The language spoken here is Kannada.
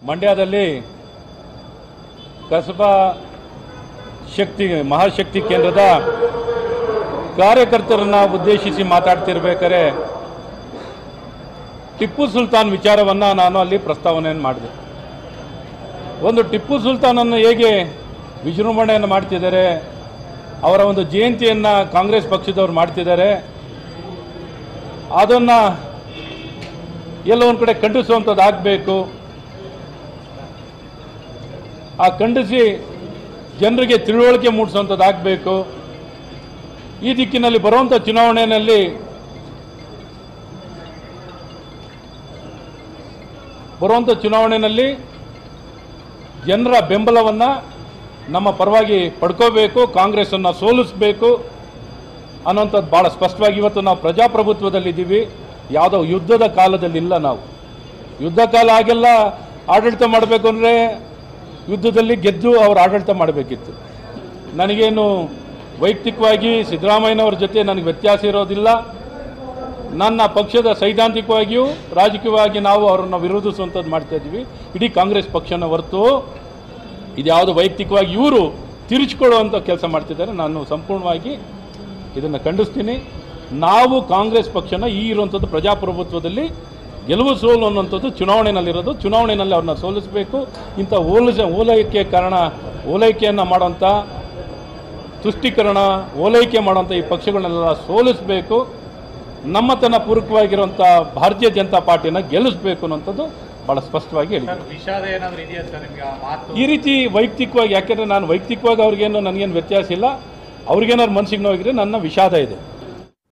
ಮಂಡ್ಯದಲ್ಲಿ ಕಸಬಾ ಶಕ್ತಿ ಮಹಾಶಕ್ತಿ ಕೇಂದ್ರದ ಕಾರ್ಯಕರ್ತರನ್ನ ಉದ್ದೇಶಿಸಿ ಮಾತಾಡ್ತಿರ್ಬೇಕಾದ್ರೆ ಟಿಪ್ಪು ಸುಲ್ತಾನ್ ವಿಚಾರವನ್ನು ನಾನು ಅಲ್ಲಿ ಪ್ರಸ್ತಾವನೆಯನ್ನು ಮಾಡಿದೆ ಒಂದು ಟಿಪ್ಪು ಸುಲ್ತಾನನ್ನು ಹೇಗೆ ವಿಜೃಂಭಣೆಯನ್ನು ಮಾಡ್ತಿದ್ದಾರೆ ಅವರ ಒಂದು ಜಯಂತಿಯನ್ನು ಕಾಂಗ್ರೆಸ್ ಪಕ್ಷದವ್ರು ಮಾಡ್ತಿದ್ದಾರೆ ಅದನ್ನು ಎಲ್ಲೋ ಒಂದು ಕಡೆ ಖಂಡಿಸುವಂಥದ್ದು ಆಗಬೇಕು ಆ ಖಂಡಿಸಿ ಜನರಿಗೆ ತಿಳುವಳಿಕೆ ಮೂಡಿಸುವಂಥದ್ದು ಆಗಬೇಕು ಈ ದಿಕ್ಕಿನಲ್ಲಿ ಬರುವಂಥ ಚುನಾವಣೆಯಲ್ಲಿ ಬರುವಂಥ ಚುನಾವಣೆಯಲ್ಲಿ ಜನರ ಬೆಂಬಲವನ್ನು ನಮ್ಮ ಪರವಾಗಿ ಪಡ್ಕೋಬೇಕು ಕಾಂಗ್ರೆಸ್ಸನ್ನು ಸೋಲಿಸಬೇಕು ಅನ್ನೋಂಥದ್ದು ಭಾಳ ಸ್ಪಷ್ಟವಾಗಿ ಇವತ್ತು ನಾವು ಪ್ರಜಾಪ್ರಭುತ್ವದಲ್ಲಿದ್ದೀವಿ ಯಾವುದೋ ಯುದ್ಧದ ಕಾಲದಲ್ಲಿಲ್ಲ ನಾವು ಯುದ್ಧ ಕಾಲ ಆಗೆಲ್ಲ ಆಡಳಿತ ಮಾಡಬೇಕು ಅಂದರೆ ಯುದ್ಧದಲ್ಲಿ ಗೆದ್ದು ಅವರು ಆಡಳಿತ ಮಾಡಬೇಕಿತ್ತು ನನಗೇನು ವೈಯಕ್ತಿಕವಾಗಿ ಸಿದ್ದರಾಮಯ್ಯನವ್ರ ಜೊತೆ ನನಗೆ ವ್ಯತ್ಯಾಸ ಇರೋದಿಲ್ಲ ನನ್ನ ಪಕ್ಷದ ಸೈದ್ಧಾಂತಿಕವಾಗಿಯೂ ರಾಜಕೀಯವಾಗಿ ನಾವು ಅವರನ್ನು ವಿರೋಧಿಸುವಂಥದ್ದು ಮಾಡ್ತಾ ಇದ್ದೀವಿ ಇಡೀ ಕಾಂಗ್ರೆಸ್ ಪಕ್ಷನ ಹೊರತು ಇದ್ಯಾವುದು ವೈಯಕ್ತಿಕವಾಗಿ ಇವರು ತಿರುಚಿಕೊಳ್ಳುವಂಥ ಕೆಲಸ ಮಾಡ್ತಿದ್ದಾರೆ ನಾನು ಸಂಪೂರ್ಣವಾಗಿ ಇದನ್ನು ಖಂಡಿಸ್ತೀನಿ ನಾವು ಕಾಂಗ್ರೆಸ್ ಪಕ್ಷನ ಈ ಇರುವಂಥದ್ದು ಪ್ರಜಾಪ್ರಭುತ್ವದಲ್ಲಿ ಗೆಲುವು ಸೋಲು ಅನ್ನುವಂಥದ್ದು ಚುನಾವಣೆಯಲ್ಲಿರೋದು ಚುನಾವಣೆಯಲ್ಲಿ ಅವ್ರನ್ನ ಸೋಲಿಸಬೇಕು ಇಂಥ ಓಲೈಸ ಓಲೈಕೆ ಕಾರಣ ಓಲೈಕೆಯನ್ನು ಮಾಡೋಂಥ ತುಷ್ಟೀಕರಣ ಓಲೈಕೆ ಮಾಡೋಂಥ ಈ ಪಕ್ಷಗಳನ್ನೆಲ್ಲ ಸೋಲಿಸಬೇಕು ನಮ್ಮತನ ಪೂರಕವಾಗಿರುವಂಥ ಭಾರತೀಯ ಜನತಾ ಪಾರ್ಟಿನ ಗೆಲ್ಲಿಸಬೇಕು ಅನ್ನೋಂಥದ್ದು ಭಾಳ ಸ್ಪಷ್ಟವಾಗಿ ಹೇಳಿದೆ ಸರ್ ವಿಷಾದ ಏನಾದ್ರು ಇದೆಯಾ ಸರ್ ನಿಮ್ಗೆ ಆ ಮಾತು ಈ ರೀತಿ ವೈಯಕ್ತಿಕವಾಗಿ ಯಾಕೆಂದರೆ ನಾನು ವೈಯಕ್ತಿಕವಾಗಿ ಅವ್ರಿಗೇನು ನನಗೇನು ವ್ಯತ್ಯಾಸ ಇಲ್ಲ ಅವ್ರಿಗೇನಾದ್ರು ಮನಸ್ಸಿಗೆ ನೋವಿದ್ರೆ ನನ್ನ ವಿಷಾದ ಇದೆ